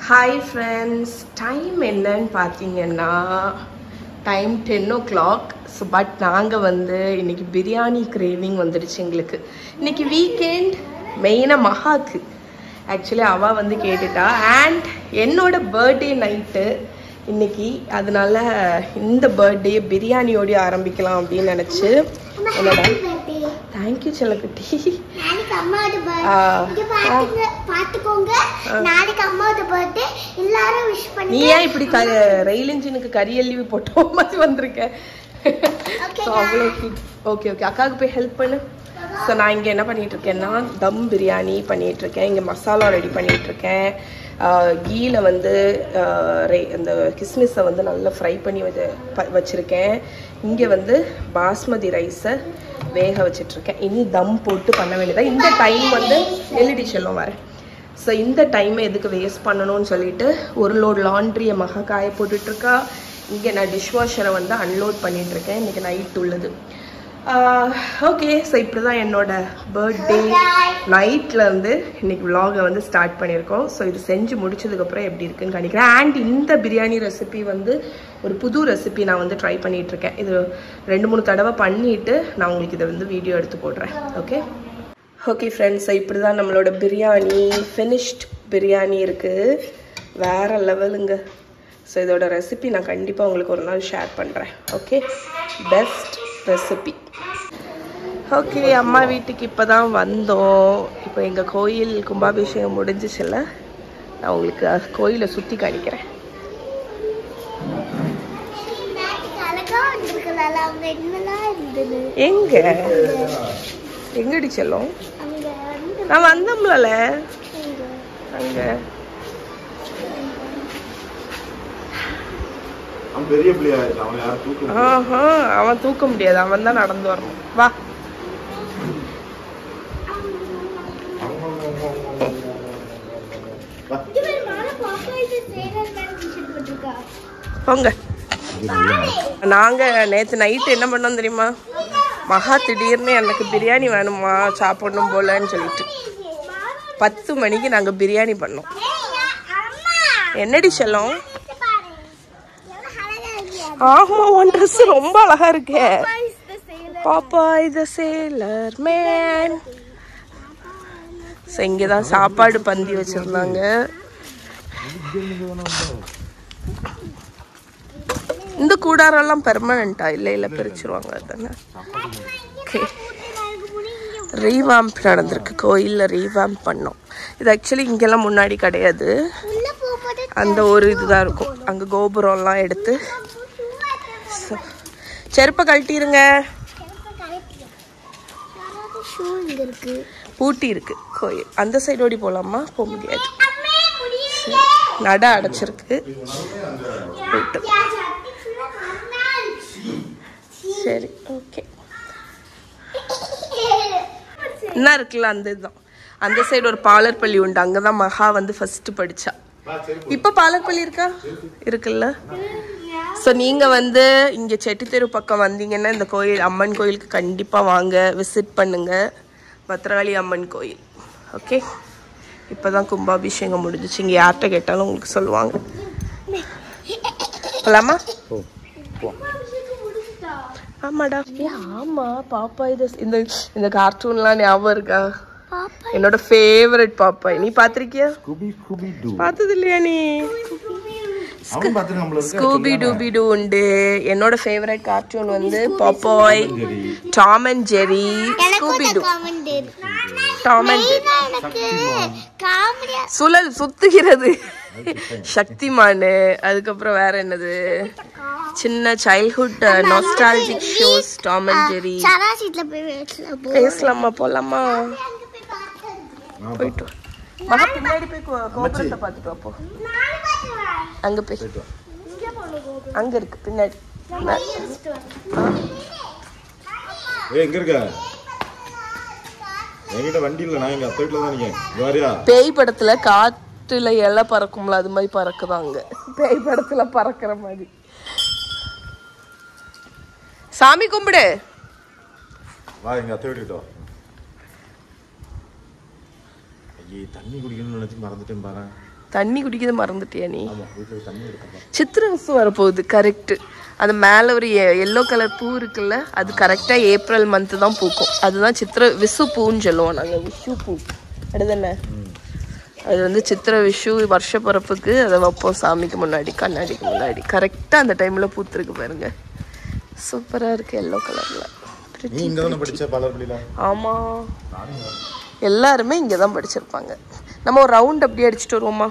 Hi friends time என்னன்னு பார்த்தீங்கன்னா time ten o'clock so but நாங்கள் வந்து இன்னைக்கு பிரியாணி கிரேவிங் வந்துடுச்சு எங்களுக்கு இன்னைக்கு வீக்கெண்ட் மெயினாக மகாக்கு ஆக்சுவலி அவள் வந்து கேட்டுட்டா அண்ட் என்னோட பர்த்டே நைட்டு இன்னைக்கு அதனால இந்த பர்த்டே பிரியாணியோடய ஆரம்பிக்கலாம் அப்படின்னு நினச்சி என்னோட தேங்க்யூ செல்லக்குட்டி நாளைக்கு அம்மாவோட ஆ. birthday. இங்க பாத்துங்க பாத்துக்கோங்க நாளைக்கு அம்மாவோட பர்த்டே எல்லாரும் விஷ் நீ பண்ணுங்க ஏன் இப்படி க ரயில் இன்ஜினுக்கு கரியல்லி போட்ட மாதிரி வந்திருக்க Okay, ஸோ அவ்வளோ ஓகே ஓகே அக்காவுக்கு போய் ஹெல்ப் பண்ணு ஸோ நான் இங்கே என்ன பண்ணிட்டு இருக்கேன்னா தம் பிரியாணி பண்ணிட்டு இருக்கேன் இங்கே மசாலா ரெடி பண்ணிட்டு இருக்கேன் கீல வந்து ஆஹ், ரெ- அந்த கிஸ்மிஸை வந்து நல்லா ஃப்ரை பண்ணி வச்சு ப- வச்சிருக்கேன் இங்கே வந்து பாஸ்மதி ரைஸை வேக வச்சிட்டு இருக்கேன் இனி தம் போட்டு பண்ண வேண்டியதா இந்த டைம் வந்து எல்இடி செல்லும் வரேன் ஸோ இந்த டைமை எதுக்கு வேஸ்ட் பண்ணணும்னு சொல்லிட்டு ஒரு லோட் லாண்ட்ரியை மகா காய போட்டுட்ருக்கா இங்கே நான் டிஷ்வாஷரை வந்து அன்லோட் பண்ணிட்டு இருக்கேன் இன்னைக்கு நைட் உள்ளது ஓகே ஸோ இப்படி தான் என்னோட பர்த்டே நைட்லேருந்து இன்னைக்கு vlog-அ வந்து ஸ்டார்ட் பண்ணியிருக்கோம் ஸோ இது செஞ்சு முடிச்சதுக்கப்புறம் எப்படி இருக்குன்னு காணிக்கிறேன் அண்ட் இந்த பிரியாணி ரெசிபி வந்து ஒரு புது ரெசிபி நான் வந்து ட்ரை பண்ணிட்டு இருக்கேன் இது ரெண்டு மூணு தடவை பண்ணிட்டு நான் உங்களுக்கு இதை வந்து வீடியோ எடுத்து போடுறேன் ஓகே ஓகே ஃப்ரெண்ட்ஸ் இப்படி தான் நம்மளோட பிரியாணி ஃபினிஷ்ட் பிரியாணி இருக்குது வேறு லெவலுங்க ஸோ இதோட ரெசிபி நான் கண்டிப்பாக உங்களுக்கு ஒரு நாள் ஷேர் பண்ணுறேன் ஓகே பெஸ்ட் ரெசிபி ஓகே அம்மா வீட்டுக்கு இப்போ தான் வந்தோம் இப்போ எங்கள் கோயில் கும்பாபிஷேகம் முடிஞ்சிச்சுல்ல நான் உங்களுக்கு அஹ், கோயிலை சுற்றி காணிக்கிறேன் நாளைக்கு அழகா வந்திருக்கலாம்ல அவங்க என்னெல்லாம் இருந்தது எங்க எங்கடி செல்லும் அங்க வந்து நான் வந்தோம்ல இங்க. அங்கே அவன் பெரிய பிள்ளையா இருக்கு அவன் யாரும் தூக்க முடியாது. ஆஹா அவன் தூக்க முடியாது அவன் தான் நடந்து வரணும் வா இது ஒரு மாலை பாப்பா இது சேரல் மேல டிஷர்ட் போட்டிருக்கா போங்க நாங்க நேத்து நைட்டு என்ன பண்ணோம் தெரியுமா மகா திடீர்னு எனக்கு பிரியாணி வேணுமா சாப்பிடணும் போலன்னு சொல்லிட்டு பத்து மணிக்கு நாங்க பிரியாணி பண்ணோம் என்னடி செல்லம் ஆமா உன் ட்ரெஸ் ரொம்ப அழகா இருக்கே பாப்பா இது சேலர் மேன் இங்கே தான் சாப்பாடு பந்தி வச்சிருந்தாங்க இந்த கூடாரெல்லாம் பெர்மனண்டா இல்லை இல்லை பிரிச்சிருவாங்க தானே ஓகே ரீவாம்ப் நடந்திருக்கு கோயிலில் ரீவாம்ப் பண்ணோம் இது ஆக்சுவலி இங்கெல்லாம் முன்னாடி கிடையாது உள்ள போகும்போது அந்த ஒரு இதுதான் இருக்கும் அங்கே கோபுரம்லாம் எடுத்து So, செருப்பை கழட்டிருங்க ஷூ இங்க இருக்கு பூட்டி இருக்கு கோயில் அந்த சைடு ஓடி போகலாமா போக முடியாது நட அடைச்சிருக்கு போயிட்டு சரி ஓகே என்ன இருக்குல்ல அந்த இதுதான் அந்த சைடு ஒரு பாலர்பள்ளி உண்டு அங்கதான் மகா வந்து ஃபர்ஸ்ட் படிச்சா இப்ப பாலர்பள்ளி இருக்கா இருக்குல்ல ஸோ நீங்க வந்து இங்க செட்டித்தெரு பக்கம் வந்தீங்கன்னா இந்த கோயில் அம்மன் கோயிலுக்கு கண்டிப்பா வாங்க விசிட் பண்ணுங்க பத்ரகாளி அம்மன் கோயில் ஓகே இப்பதான் கும்பாபிஷேகம் முடிஞ்சிச்சு இங்க யார்கிட்ட கேட்டாலும் உங்களுக்கு சொல்லுவாங்க போலாமா ஆமாடா ஏ ஆமா பாப்பா இது இந்த இந்த கார்ட்டூன்லாம் ஞாபகம் இருக்கா பாப்பா என்னோட ஃபேவரட் பாப்பாய் நீ பாத்திருக்கியா ஸ்கூபி ஸ்கூபி டூ பார்த்தது இல்லையா நீ அவன் பார்த்து நம்மள இருக்க ஸ்கூபி டூபி டூ உண்டு என்னோட ஃபேவரட் கார்ட்டூன் வந்து Popeye Tom and Jerry Scooby Doo comedy Tom and Jerry எனக்கு காமெடியா சுழல் சுத்துகிறது சக்திமான் அதுக்கப்புறம் வேற என்னது சின்ன childhood nostalgic shows Tom and Jerry சரா சீட்ல போய் பேசலாம் போ பேசலாமா போலாமா போயிட்டு வா. மகா பின்னாடி போய் கோ- கோபுரத்தை பார்த்துட்டு வா போ அங்க போய் அங்க இருக்கு பின்னாடி ஏய் எங்க இருக்க என்கிட்ட வண்டி இல்ல நான் எங்க அத்தை வீட்டுல தான் இருக்கேன் இங்க வாரியா பேய் படத்துல காட்டுல இலை பறக்கும்ல அது மாதிரி பறக்குதாங்க பேய் படத்துல பறக்குற மாதிரி சாமி கும்பிடு வா எங்க அத்தை வீட்டுக்கிட்ட வா ஐயே தண்ணி குடிக்கணும்னு நினைச்சு மறந்துட்டேன் பாரு தண்ணி குடிக்கிறது மறந்துட்டியா நீ ஆமா வீட்டுல தண்ணி எடுக்கணும் சித்திரை விசு வரப்போகுது கரெக்ட் அது மேலே ஒரு எல்லோ கலர் பூ இருக்குல்ல அது கரெக்டாக ஏப்ரல் மந்த்து தான் பூக்கும் அதுதான் சித்திரை விசு பூன்னு சொல்லுவோம் நாங்கள் விஷு பூ அடுதானே அது வந்து சித்திரை விஷு வருஷ பிறப்புக்கு அதை வைப்போம் சாமிக்கு முன்னாடி கண்ணாடிக்கு முன்னாடி கரெக்டாக அந்த டைமில் பூத்துருக்கு பாருங்க சூப்பராக இருக்கு எல்லோ கலரில் நீ இங்க தானே படிச்ச பலர்படியில ஆமாம் எல்லாருமே இங்கே தான் படிச்சிருப்பாங்க நம்ம ஒரு ரவுண்ட் அப்படியே அடிச்சுட்டு வருவோமா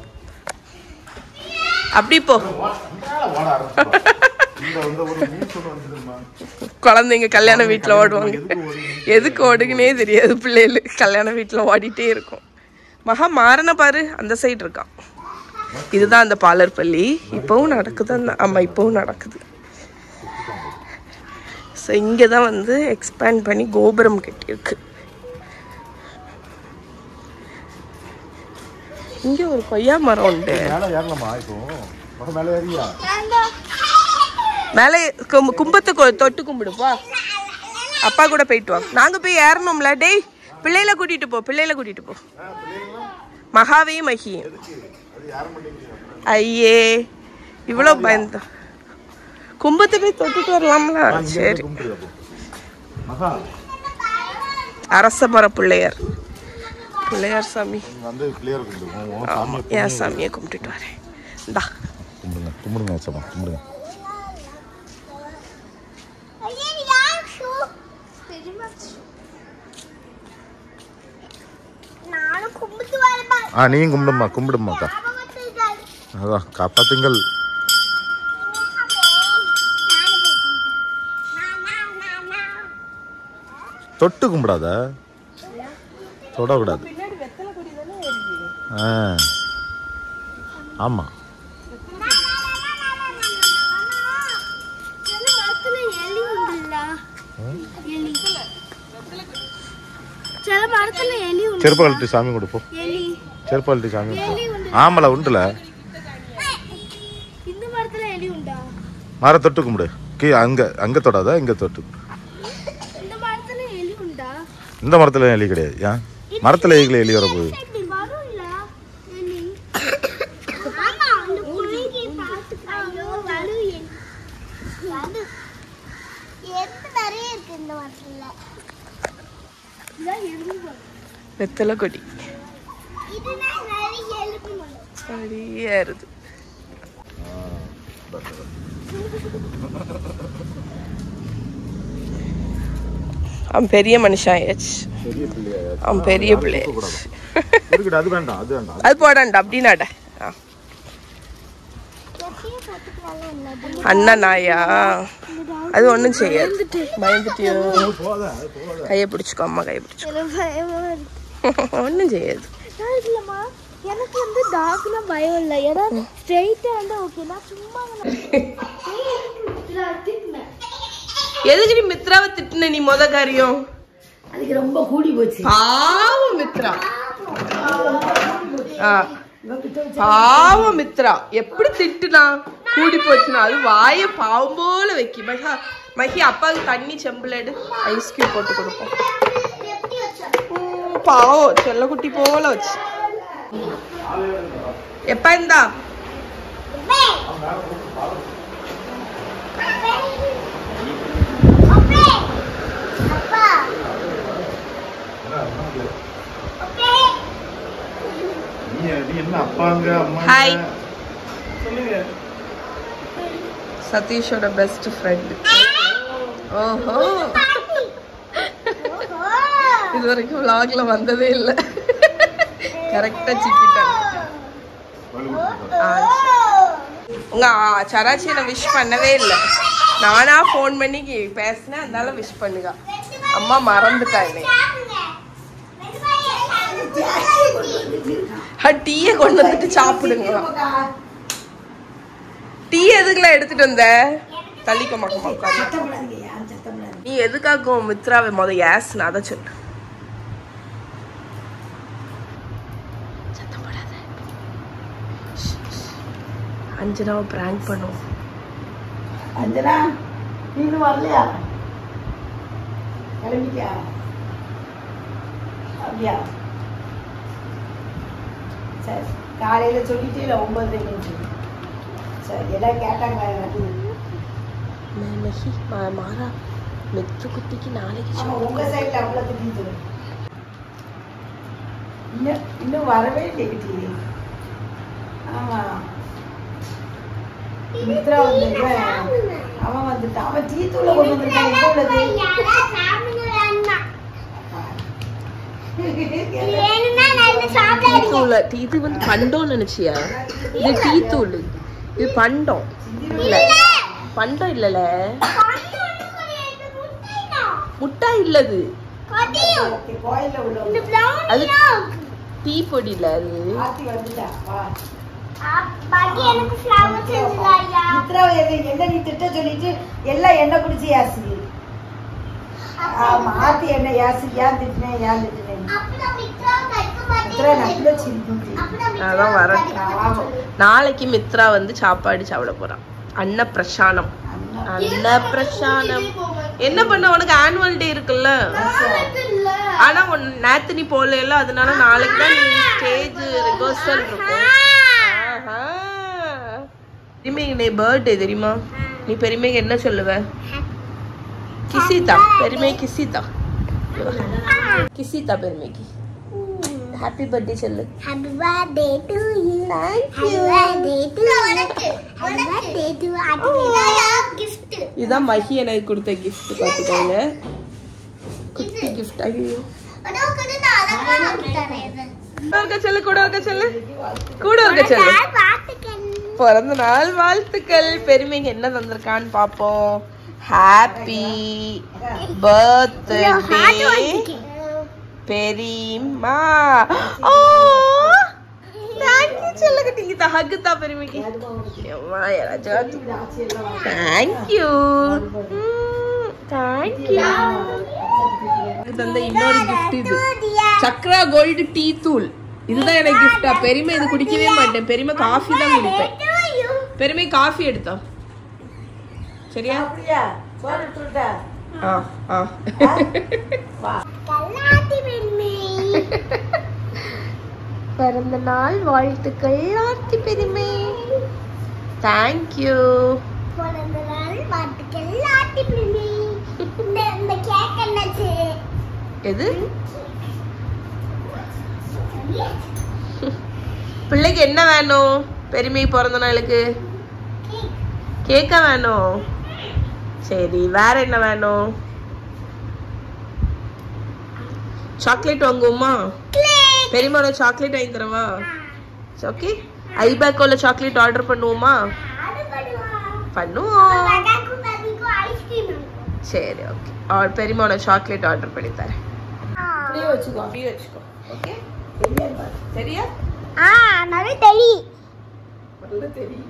அப்படி போ இந்த வந்து ஒரு நியூஸ் ஒன்று வந்துருமா குழந்தைங்க கல்யாண வீட்டில் ஓடுவாங்க எதுக்கு ஓடுங்கன்னே தெரியாது பிள்ளைகள் கல்யாண வீட்டில் ஓடிட்டே இருக்கும் மகா மாறன பாரு அந்த சைடு இருக்கான் இதுதான் அந்த பாலர் பள்ளி இப்போவும் நடக்குது அந்த ஆமாம் இப்போவும் நடக்குது ஸோ இங்கே தான் வந்து எக்ஸ்பேண்ட் பண்ணி கோபுரம் கட்டியிருக்கு இங்கே ஒரு கொய்யா மரம் உண்டு மேல ஏறலாமா இப்போ மகன் மேல ஏறியா மேலே கும்- கும்பத்தை கொ- தொட்டு கும்பிடுப்பா அப்பா கூட போயிட்டு வா நாங்க போய் ஏறணும்ல டேய் பிள்ளையில கூட்டிட்டு போ பிள்ளையில கூட்டிட்டு போ மகாவையும் மகியும் ஐயே இவ்வளோ பயந்தா கும்பத்தை போய் தொட்டுட்டு வரலாம்ல சரி கும்பிட்டு அப்போ மகா அரச மர பிள்ளையார் பிள்ளையார் சாமி நீங்க வந்து கிளியர் கும்பிடுவோம் ஆமா என் சாமியை கும்பிட்டுட்டு வரேன் இந்தா கும்பிடுங்க கும்பிடுங்க வச்சமா கும்பிடுங்க நானும் கும்பிட்டு வரேன் ஆ நீயும் கும்பிடுமா கும்பிடுமாக்கா அதான் காப்பாத்துங்கள் தொட்டு கும்பிடாத தொடக்கூடாது ஆ ஆமாம் சில மரத்துல எலி உண்டு செருப்பு கழட்டி சாமி கொடுப்போம் எலி செருப்பு கழட்டி சாமி கொடுப்போம் ஆமால உண்டுல இந்த மரத்துல எலி உண்டா மர தொட்டு கும்பிடு கீ அங்க அங்க தொடாத இங்க தொட்டு கும்பிடு. இந்த மரத்துல எலி உண்டா இந்த மரத்துல எலி கிடையாது ஏன் மரத்துல எலிகளை எலி வரப்போகுது இப்படி வரும்ல எலி ஆமா அந்த குருவி பார்த்துக்காயோ வலு எலி வலு எந்த நிறைய இருக்கு இந்த மரத்துல இதான் எலும்பு வெத்தலை கொடி இதுதான் நிறைய எலும்பு மரம் சரியா இருது அவன் பெரிய மனுஷன் ஆயாச்சு பெரிய பிள்ளையா அவன் பெரிய பிள்ளை இருக்கட்டும் அது வேண்டாம் அது வேண்டாம் அது போடாண்டா அப்படின்னாட ஆ. எப்பயும் பார்த்துக்கலாம் இல்லை அண்ணா நாயா அது ஒன்றும் செய்யாது பயந்துட்டியோ போதா அது போதா கையை பிடிச்சிக்கோ அம்மா கையை பிடிச்சிக்கோ எனக்கு பயமா இருக்கு ஒன்றும் செய்யாது நான் இல்லைம்மா எனக்கு வந்து டாக்னா பயம் இல்லை ஏன்னா ஸ்ட்ரெயிட்டாக வந்து ஓகே நான் சும்மா திட்டினேன் எதுக்கு நீ மித்ராவை திட்டுன நீ முத காரியம் அதுக்கு ரொம்ப கூடி போச்சு பாவம் மித்ரா ஆ. பாவம் மித்ரா எப்படி திட்டுனா கூடி போச்சுனா அது வாய பாவம் போல வைக்கி மஹா மஹி அப்பாவுக்கு தண்ணி செம்புல எடு ஐஸ் கியூப் போட்டு கொடுப்போம் உம், பாவம் செல்லக்குட்டி போல வச்சு எப்ப இருந்தா அப்பா நீ நீ என்ன அப்பாங்க அம்மா Hi. சதீஷோட பெஸ்ட் ஃப்ரெண்ட் ஓஹோ இது வரைக்கும் vlogல வந்ததே இல்லை கரெக்டா சிக்கிட்டாங்க ஆ, சரி. உங்க ஆ, சராச்சி என்ன விஷ் பண்ணவே இல்லை நானா ஃபோன் பண்ணி கே- பேசினேன் அதனால விஷ் பண்ணுங்க அம்மா மறந்துட்டா என்னை டீயை கொண்டு வந்துட்டு சாப்பிடுங்களா டீ எதுக்குலாம் எடுத்துட்டு வந்த தள்ளிக்க மாட்டோமா உட்காந்து சத்தப்படாதீங்க யாரும் சத்தப்படாதீங்க நீ எதுக்காக உன் மித்ராவை முத ஏசுன அதை சொல்லு சத்தம் போடாத. ஷ், ஷ். அஞ்சனாவை பிராங்க் பண்ணுவோம் அஞ்சனா நீ இன்னும் வரலையா கிளம்பிட்டியா அப்படியா சரி காலையில சொல்லிட்டு இல்லை ஒன்பது சரி எல்லாம் கேட்டாங்க எனக்கு. மஹி மா- மாறா மெத்து குட்டிக்கு நாளைக்கு ஆமா, chocolate உங்க சைட்ல அவ்வளோ திட்டி சொல்லு இன்னும் இன்னும் வரவே இல்லை ஆமா மித்ரா வந்து அவன் வந்துட்டான் அவன் டீ தூளை கொண்டு வந்திருக்கான் எங்க உள்ளது டீ தூள் இது வந்து பண்டம் நினைச்சியா இது டீ தூள் இது பண்டம் இல்ல பண்டம் இல்லல முட்டை இல்லது கோயில்ல உள்ள அது டீ பொடி இல்ல அது ஆத்தி வந்துட்டா வா எனக்கு ஃப்ளவர் செஞ்சுதாயா மித்ரா என்ன நீ திட்ட சொல்லிட்டு எல்லாம் எண்ணெய் குடிச்சு யாசிக்கு ஆமா ஆத்தி என்ன யாசி ஏன் திட்டினேன் ஏன் திட்டினேன் அப்பதான் மித்ரா கைக்கு மித்ரா நல்ல சிரிப்பு அதான் வரட்டும் நாளைக்கு மித்ரா வந்து சாப்பாடு சாப்பிட போறான் அன்ன பிரசானம் அன்ன பிரசானம் என்ன பண்ண உனக்கு ஆனுவல் டே இருக்குல்ல ஆனா உன் நேத்து நீ போல அதனால நாளைக்கு தான் நீ ஸ்டேஜ் ரிஹர்சல் இருக்கும் ஆஹா. பெருமைக்கு நீ பர்த்டே தெரியுமா நீ பெருமைக்கு என்ன சொல்லுவ கிசிதா பெருமை கிசிதா கிசிதா பெருமைக்கு ஹாப்பி பர்த்டே சொல்லு Happy birthday to you. Thank Happy you. birthday to you. Happy birthday to Auntie. gift. இதுதான் மஹி எனக்கு கொடுத்த கிஃப்ட் பார்த்துக்கோங்க குட்டி கிஃப்ட் ஐயோ உனக்கு நான் அழகான gift தரேன். கூட இருக்க சொல்லு கூட இருக்க சொல்லு கூட இருக்க சொல்லு நான் பார்த்துக்கேன். பிறந்த நாள் வாழ்த்துக்கள் பெருமைக்கு என்ன தந்திருக்கான்னு பாப்போம் ஹாப்பி பர்த்டே Heart வாங்கிருக்கேன். பெரியம்மா ஓ தேங்க்யூ சொல்லுங்க இத ஹக் தான் பெருமைக்கு அம்மா யாராச்சும் தேங்க்யூ தேங்க்யூ தந்த இன்னொரு gift இது சக்ரா கோல்டு டீ தூள் இதுதான் எனக்கு கிஃப்டா பெருமை இது குடிக்கவே மாட்டேன் பெருமை காஃபி தான் குடிப்பேன் To you. பெருமை காஃபி எடுத்தா சரியா அப்படியா சோறு விட்டுட்டா ஆ ஆ வா கல்லாட்டி பெண்மை. பிறந்த நாள் வாழ்த்துக்கள் ஆர்த்தி பெருமை தேங்க்யூ பிறந்த நாள் வாழ்த்துக்கள் கல்லாட்டி பெண்மை. இந்த இந்த கேக் என்னாச்சு எது பிள்ளைக்கு என்ன வேணும் பெருமை பிறந்த நாளுக்கு கேக்கா வேணும் சரி வேற என்ன வேணும் சாக்லேட் வாங்குவோமா பெரியமாவோட சாக்லேட் வாங்கி தரவா ஓகே ஐபேக்கோல சாக்லேட் ஆர்டர் பண்ணுவோமா பண்ணுவோம் ஐஸ்கிரீம் சரி ஓகே ஆர் பெரியமாவோட சாக்லேட் ஆர்டர் பண்ணி தரேன் அப்படியே வச்சுக்கோ அப்படியே வச்சுக்கோ ஓகே தெரியாது பாரு. சரியா ஆ நல்லா தெரியும் நல்லா தெரியும்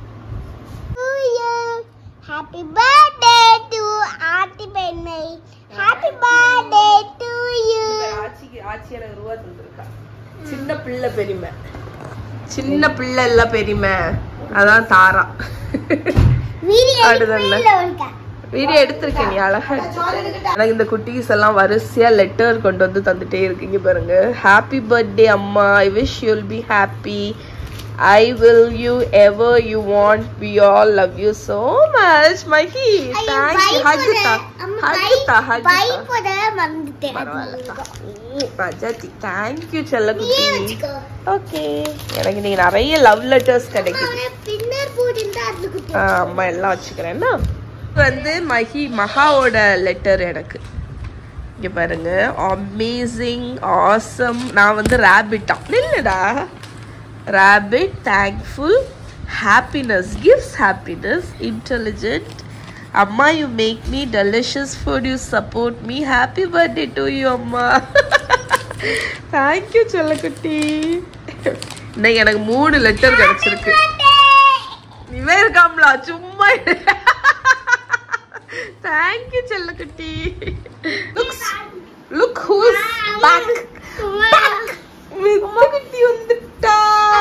ஹாப்பி பர்த்டே டு ஆர்த்தி பெண்ணை ஹாப்பி பர்த்டே டு யூ ஆட்சிக்கு ஆட்சி எனக்கு ரூபா தந்திருக்கா சின்ன பிள்ளை பெருமை சின்ன பிள்ளை இல்ல பெருமை அதான் தாரா வீடியோ அடுத்தது என்ன? வீடியோ எடுத்திருக்கேன் நீ அழகா எடுத்திருக்க. எனக்கு இந்த குட்டீஸ் எல்லாம் வரிசையா லெட்டர் கொண்டு வந்து தந்துட்டே இருக்கீங்க பாருங்க ஹாப்பி பர்த்டே அம்மா I wish you'll be happy I will you ever you want we all love you so much மைஹி தேங்க் யூ ஹகுதா ஹகுதா பை ஹகுதா போட மறந்துட்டேன் பரவாயில்லக்கா ரஜாத்தி தேங்க்யூ செல்லக்குட்டி வச்சுக்கோ ஓகே எனக்கு இன்னைக்கு நிறைய லவ் லெட்டர்ஸ் கிடைக்குது அவனை பின்னர் போட்டு அது குட்டி ஆ, அம்மா எல்லாம் வச்சுக்கிறேன்னா இது வந்து மஹி மகாவோட லெட்டர் எனக்கு இங்க பாருங்க அமேசிங் ஆசம் நான் வந்து ரேபிட்டா நில்லுடா rapid thankful happiness gives happiness intelligent அம்மா you make me delicious food you support me happy birthday to you அம்மா தேங்க்யூ செல்லக்குட்டி இன்னைக்கு எனக்கு மூணு லெட்டர் கிடைச்சிருக்கு இவன் இருக்காம்லா சும்மா தேங்க்யூ செல்லக்குட்டி looks look who's back back குட்டி வந்துட்டா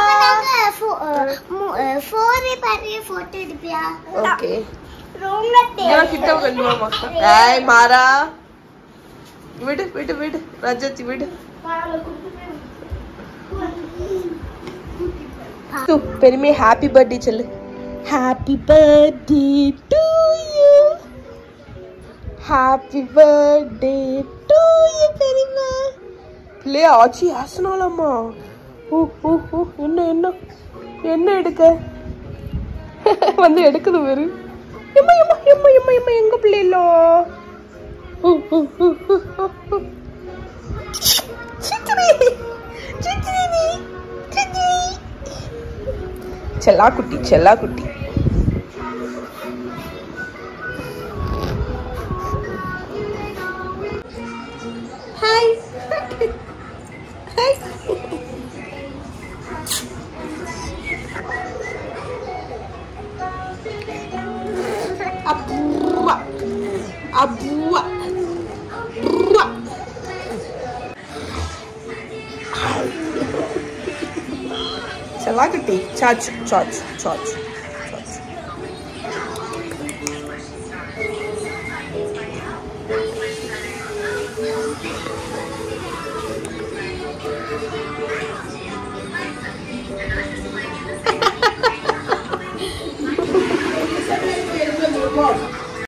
ஃபோரே பாரு போட்டோ எடுப்பியா ஓகே ரொம்ப இதெல்லாம் கிட்ட பண்ணுவாமா ஏய் மாறா விடு விடு விடு ரஜத்தி விடு து, பெருமை ஹாப்பி பர்த்டே சொல்லு happy birthday to you happy birthday to you பெரியமா பிள்ளைய ஆச்சி ஆசனாலம்மா ஓ ஓ ஓ என்ன என்ன என்ன எடுக்க வந்து எடுக்குது வெறு எம்மா எம்மா எம்மா எம்மா எம்மா எங்க பிள்ளைலோ சித்திரி சித்திரி சித்திரி செல்லா குட்டி செல்லா குட்டி ஹாய் ஹாய் அப்புவா அப்புவா அப்புவா செல்லாக்குட்டி சாச்சு சாச்சு சாச்சு சாச்சு